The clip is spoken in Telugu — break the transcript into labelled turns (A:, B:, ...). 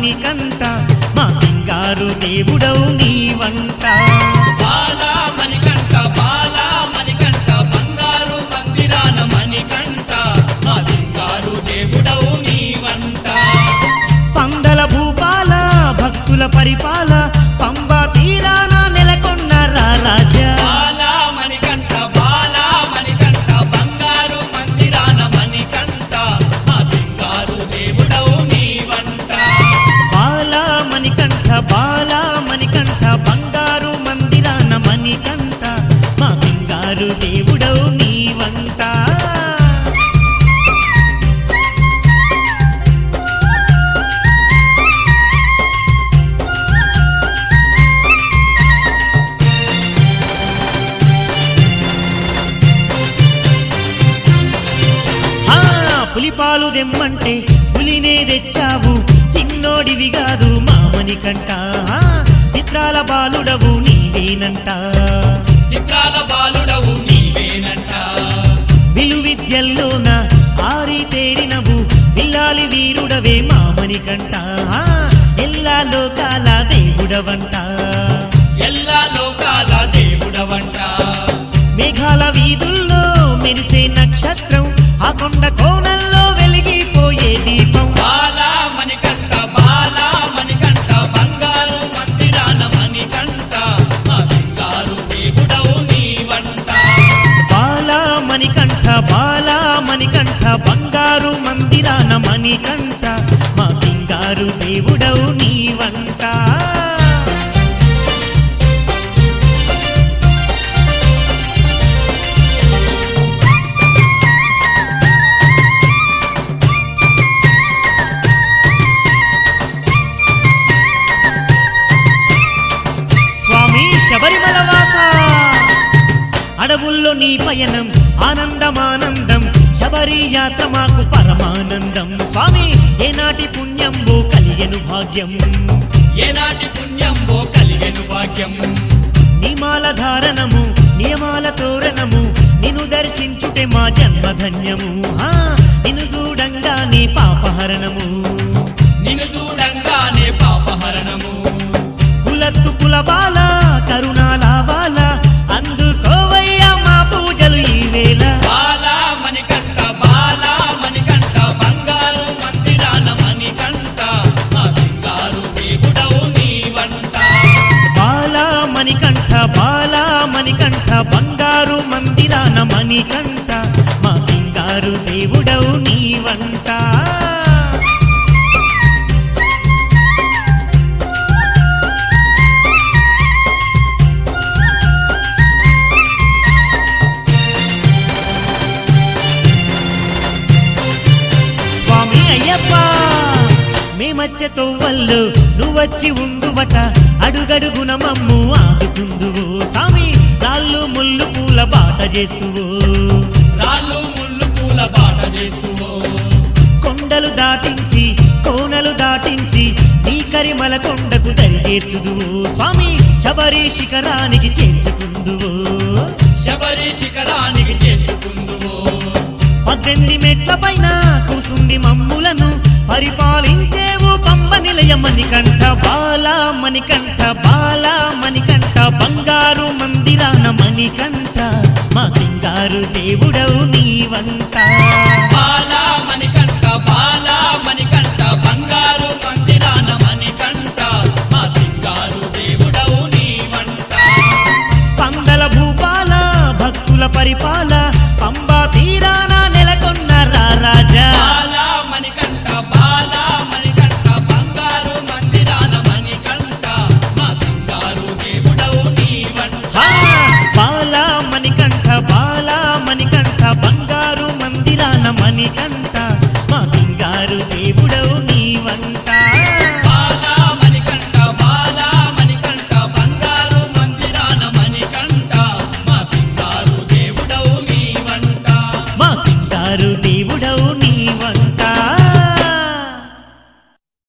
A: మణికంఠ మా సింగారు దేవుడవు నీవంట
B: బాలా మణికంఠ బాలా మణికంఠ బంగారు మందిరాన మణికంఠ మా సింగారు దేవుడవు నీవంట
A: పందల భూపాల భక్తుల పరిపాల పంబా తీరాన నెలకొన్న రాజా
B: బాలా మణికంఠ బాలా మణికంఠ బంగారు మందిరాన మణికంఠ మా సింగారు దేవుడవు నీవంట
A: బాలా మణికంఠ బాలా మణికంఠ బంగారు మందిరాన మణికంఠ మా సింగారు దేవుడవు నీవంట ఆ, పులిపాలు దెమ్మంటే పులినే తెచ్చావు చిన్నోడివి కాదు మామని కంట చిత్రాల బాలుడవు నీవేనంట
B: చిత్రాల బాలుడవు నీవేనంట
A: విలు విద్యల్లోన ఆరి తేరినవు విల్లాలి వీరుడవే మామని కంట ఎల్లా లోకాల దేవుడవంట
B: ఎల్లా లోకాల దేవుడవంట
A: మేఘాల వీధుల్లో మెరిసే నక్షత్రం ఆ కొండ కోణంలో వెలిగిపోయే దీపం
B: బాలా మణికంఠ బాలా మణికంఠ బంగారు మందిరాన మణికంఠ మా సింగారు దేవుడవు నీవంట
A: బాలా మణికంఠ బాలా మణికంఠ బంగారు మందిరాన మణికంఠ మా సింగారు దేవుడవు నీవంట స్వామి శబరిమల వాస అడవుల్లో నీ పయనం ఆనందమానందం శబరి యాత్ర మాకు పరమానందం స్వామి ఏనాటి పుణ్యంబో కలిగెను భాగ్యం
B: ఏనాటి పుణ్యంబో కలిగెను భాగ్యం
A: నిమాల ధారణము నియమాల తోరణము నిన్ను దర్శించుటే మా జన్మధన్యము ఆ, నిన్ను చూడంగానే పాపహరణము
B: నిన్ను చూడంగానే పాపహరణము
A: కులత్తు కులబాల కరుణాల బాల అందుకోవయ్యా మా పూజలు ఈ వేళ
B: బాలా మణికంఠ బాలా మణికంఠ బంగారు మందిరాన మణికంఠ మా సింగారు దేవుడవు నీవంట
A: బాలా మణికంఠ బాలా మణికంఠ బంగారు మందిరాన మణికంఠ మా సింగారు దేవుడవు నీవంట స్వామి అయ్యప్ప మేమచ్చ తొవ్వల్లో నువ్వచ్చి ఉందువట అడుగడుగున మమ్ము ఆదుకుందువు స్వామి రాళ్ళు ముళ్ళు పూల బాట చేస్తువు
B: రాళ్ళు ముళ్ళు పూల బాట చేస్తువో
A: కొండలు దాటించి కోనలు దాటించి నీ కరిమల కొండకు దరి చేర్చుదువు స్వామి శబరి శిఖరానికి చేర్చుకుందువు
B: శబరి శిఖరానికి చేర్చుకుందువో
A: పద్దెనిమిది మెట్ల పైన కూసుండి మమ్ములను పరిపాలించేవు పంబ నిలయమని కంఠ బాలా మణికంఠ బాలా మణికంఠ బంగారు మందిరాన మణికంఠ మా సింగారు దేవుడవు నీవంట
B: బాలా మణికంఠ బాలా మణికంఠ బంగారు మందిరాన మణికంఠ మా సింగారు దేవుడవు నీవంట
A: పందల భూపాల భక్తుల పరిపాల పంబా తీరాన నెలకొన్న రాజా
B: బాలా మణికంఠ బాలా మణికంఠ బంగారు మందిరాన మణికంఠ మా సింగారు దేవుడవు నీవంట
A: హా! బాలా మణికంఠ బాలా మణికంఠ బంగారు మందిరాన మణికంఠ